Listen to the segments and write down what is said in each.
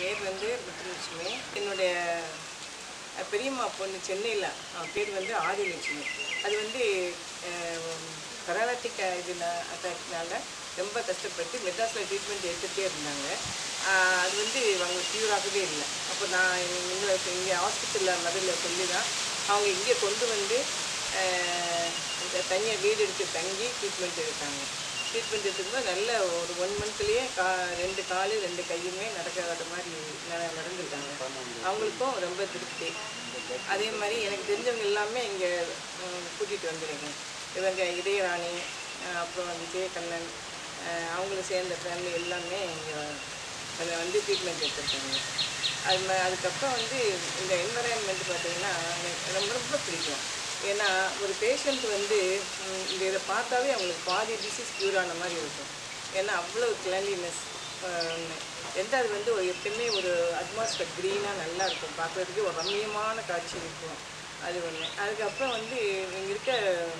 பேர் வந்து முத்துலட்சுமி என்னுடைய அஹ், பெரியம்மா பொண்ணு சென்னையில் அவன் பேர் வந்து ஆதிலட்சுமி அது வந்து கராட்டிக் இதில் அட்டாக்னால ரொம்ப கஷ்டப்பட்டு மெட்ராஸில் ட்ரீட்மெண்ட் எடுத்துகிட்டே இருந்தாங்க ஆஹ், அது வந்து அவங்களுக்கு க்யூர் ஆகவே இல்லை அப்போ நான் இங்கே இங்கே ஹாஸ்பிட்டலில் மதுரையில் சொல்லி தான் அவங்க இங்கே கொண்டு வந்து ஆஹ், இந்த தனியாக வீடு எடுத்து தங்கி ட்ரீட்மெண்ட் எடுத்தாங்க ட்ரீட்மெண்ட் எடுத்துக்கும்போது நல்ல ஒரு ஒன் மந்த்லேயே கா ரெண்டு காலு ரெண்டு கையுமே நடக்காத மாதிரி ந- நடந்திருக்காங்க அவங்களுக்கும் ரொம்ப திருப்தி அதே மாதிரி எனக்கு தெரிஞ்சவங்க எல்லாமே இங்கே கூட்டிகிட்டு வந்துருக்கேன் இவங்க இதயராணி அஹ் அப்புறம் விஜயகண்ணன் அஹ் அவங்களும் சேர்ந்த ஃபேமிலி எல்லாமே இங்கே வந்து ட்ரீட்மெண்ட் எடுத்திருக்காங்க அது ம- அதுக்கப்புறம் வந்து இந்த என்வரான்மெண்ட் பார்த்தீங்கன்னா எனக்கு ரொம்ப ரொம்ப பிடிக்கும் ஏன்னா ஒரு பேஷண்ட் வந்து ம், இந்த இதை பார்த்தாவே அவங்களுக்கு பாதி டிசீஸ் க்யூர் ஆன மாதிரி இருக்கும் ஏன்னா அவ்வளோ கிளன்லினஸ் ரெண்டாவது வந்து ஒரு எப்பயுமே ஒரு அட்மாஸ்பியர் க்ரீனாக நல்லா இருக்கும் பார்க்குறதுக்கு ஒரு ரம்மியமான காட்சி இருக்கும் அது ஒன்று அதுக்கப்புறம் வந்து இங்கே இருக்க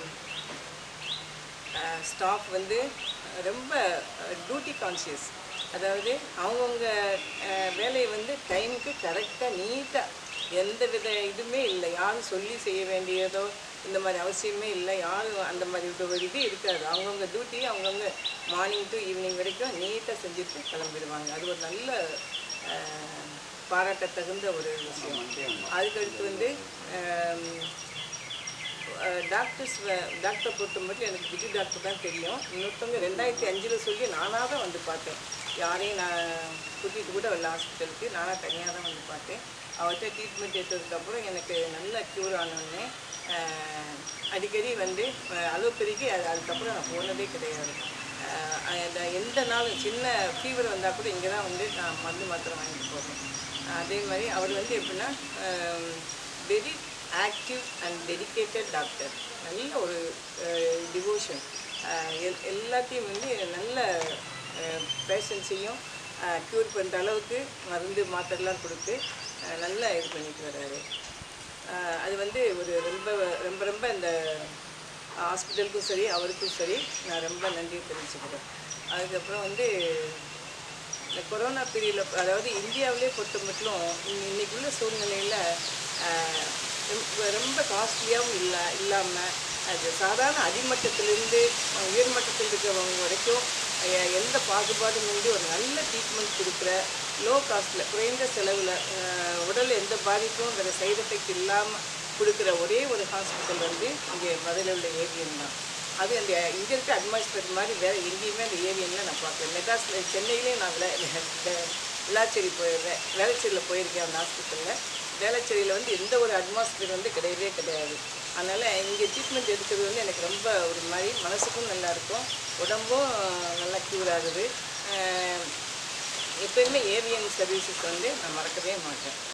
ஸ்டாஃப் வந்து ரொம்ப டியூட்டி கான்சியஸ் அதாவது அவங்கவுங்க அஹ், வேலையை வந்து டைமுக்கு கரெக்டாக நீட்டாக எந்த வித இதுவுமே இல்லை யாரும் சொல்லி செய்ய வேண்டியதோ இந்த மாதிரி அவசியமே இல்லை யாரும் அந்த மாதிரி இது ஒரு இது இருக்காது அவங்கவுங்க டியூட்டி அவங்கவுங்க மார்னிங் டு ஈவினிங் வரைக்கும் நீட்டாக செஞ்சுட்டு கிளம்பிடுவாங்க அது ஒரு நல்ல அஹ், பாராட்டத்தகுந்த ஒரு விஷயம் அதுக்கடுத்து வந்து அஹ், டாக்டர்ஸ் டாக்டர் பொறுத்த மட்டும் எனக்கு விஜய் டாக்டர் தான் தெரியும் இன்னொருத்தவங்க ரெண்டாயிரத்தி அஞ்சில் சொல்லி நானாக தான் வந்து பார்த்தேன் யாரையும் நான் கூட்டிகிட்டு கூட வரல ஹாஸ்பிட்டலுக்கு நானாக தனியாக தான் வந்து பார்த்தேன் அவர்கிட்ட ட்ரீட்மெண்ட் எடுத்ததுக்கப்புறம் எனக்கு நல்ல க்யூர் ஆனோடனே ஆஹ், அடிக்கடி வந்து அலோபதிக்கு அது அதுக்கப்புறம் நான் போனதே கிடையாது ஆஹ், அந்த எந்த நாளும் சின்ன ஃபீவர் வந்தால் கூட இங்கே தான் வந்து நான் மருந்து மாத்திரை வாங்கிட்டு போகிறேன் அதே மாதிரி அவர் வந்து எப்படின்னா very active and dedicated doctor நல்ல ஒரு டிவோஷன் எல்லாத்தையும் வந்து நல்ல பேஷண்ட்ஸையும் க்யூர் பண்ணுற அளவுக்கு மருந்து மாத்திரைலாம் கொடுத்து அஹ், நல்லா இது பண்ணிட்டு வர்றாரு அஹ், அது வந்து ஒரு ரொம்ப ரொம்ப ரொம்ப இந்த ஹாஸ்பிட்டலுக்கும் சரி அவருக்கும் சரி நான் ரொம்ப நன்றி தெரிவிச்சுக்கிறேன் அதுக்கப்புறம் வந்து இந்த கொரோனா பீரியடில் அதாவது இந்தியாவிலே பொறுத்த மட்டும் இன்னி- இன்னைக்கு உள்ள சூழ்நிலையில் ரொம்ப காஸ்ட்லியாகவும் இல்லை இல்லாமல் அது சாதாரண அடிமட்டத்திலேருந்து உயர்மட்டத்தில் இருக்கிறவங்க வரைக்கும் அஹ், எந்த பாகுபாடும் இன்றி ஒரு நல்ல ட்ரீட்மெண்ட் கொடுக்குற லோ காஸ்ட்டில் குறைந்த செலவில் உடல் எந்த பாதிப்பும் வேறு சைடு எஃபெக்ட் இல்லாமல் கொடுக்குற ஒரே ஒரு ஹாஸ்பிட்டல் வந்து இங்கே மதுரையில் உள்ள ஏவிஎம் தான் அது அந்த இங்கே இருக்க அட்மாஸ்பியர் மாதிரி வேறு எங்கேயுமே அந்த ஏவியனில் நான் பார்க்கல மெட்ராஸில் சென்னையிலேயும் நான் விளா விளாச்சேரி போய் வே- வேளச்சேரியில் போயிருக்கேன் அந்த ஹாஸ்பிட்டலில் வேளச்சேரியில் வந்து எந்த ஒரு அட்மாஸ்பியர் வந்து கிடையவே கிடையாது அதனால் இங்கே ட்ரீட்மெண்ட் எடுக்கிறது வந்து எனக்கு ரொம்ப ஒரு மாதிரி மனசுக்கும் நல்லா இருக்கும் உடம்பும் நல்லா க்யூர் ஆகுது அஹ் எப்பயுமே ஏவிஎன் சர்வீசஸ் வந்து நான் மறக்கவே மாட்டேன்